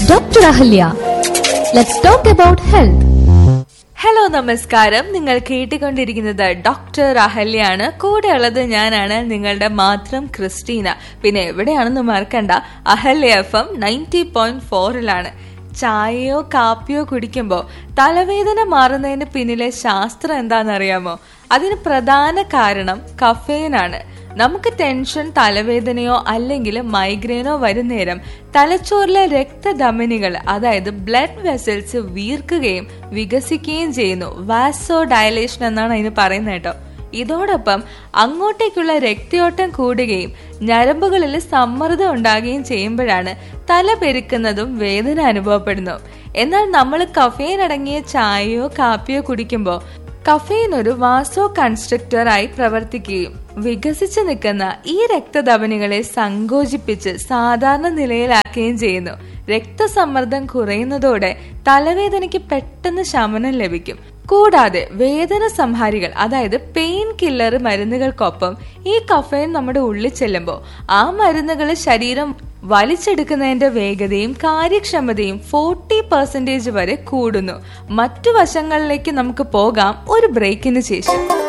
Dr. Ahalya. Let's talk about health. Hello നമസ്കാരം നിങ്ങൾ കേട്ടുകൊണ്ടിരിക്കുന്നത് ഡോക്ടർ അഹല്യാണ് കൂടെയുള്ളത് ഞാനാണ് നിങ്ങളുടെ മാത്രം ക്രിസ്റ്റീന പിന്നെ എവിടെയാണെന്ന് മറക്കണ്ട Ahalya F M ninety point ഫോറിലാണ് ചായയോ കാപ്പിയോ കുടിക്കുമ്പോൾ തലവേദന മാറുന്നതിന് പിന്നിലെ ശാസ്ത്രം എന്താണെന്നറിയാമോ അതിന് പ്രധാന കാരണം കഫേനാണ് നമുക്ക് ടെൻഷൻ തലവേദനയോ അല്ലെങ്കിൽ മൈഗ്രെയിനോ വരുന്നേരം തലച്ചോറിലെ രക്തധമനികൾ അതായത് ബ്ലഡ് വെസൽസ് വീർക്കുകയും വികസിക്കുകയും ചെയ്യുന്നു വാസോ ഡയലേഷൻ എന്നാണ് അതിന് പറയുന്നത് കേട്ടോ ഇതോടൊപ്പം അങ്ങോട്ടേക്കുള്ള രക്തയോട്ടം കൂടുകയും ഞരമ്പുകളിൽ സമ്മർദ്ദം ഉണ്ടാകുകയും ചെയ്യുമ്പോഴാണ് തല പെരുക്കുന്നതും വേദന അനുഭവപ്പെടുന്നു എന്നാൽ നമ്മൾ കഫേൻ അടങ്ങിയ ചായയോ കാപ്പിയോ കുടിക്കുമ്പോൾ കഫെയിൻ ഒരു വാസോ കൺസ്ട്രക്ടറായി പ്രവർത്തിക്കുകയും വികസിച്ചു നിൽക്കുന്ന ഈ രക്തധമനികളെ സങ്കോചിപ്പിച്ച് സാധാരണ നിലയിലാക്കുകയും ചെയ്യുന്നു രക്തസമ്മർദ്ദം കുറയുന്നതോടെ തലവേദനയ്ക്ക് പെട്ടെന്ന് ശമനം ലഭിക്കും കൂടാതെ വേദന സംഹാരികൾ അതായത് പെയിൻ കില്ലർ മരുന്നുകൾക്കൊപ്പം ഈ കഫൈൻ നമ്മുടെ ഉള്ളിൽ ചെല്ലുമ്പോൾ ആ മരുന്നുകൾ ശരീരം വലിച്ചെടുക്കുന്നതിന്റെ വേഗതയും കാര്യക്ഷമതയും ഫോർട്ടി പെർസെന്റേജ് വരെ കൂടുന്നു മറ്റു വശങ്ങളിലേക്ക് നമുക്ക് പോകാം ഒരു ബ്രേക്കിന് ശേഷം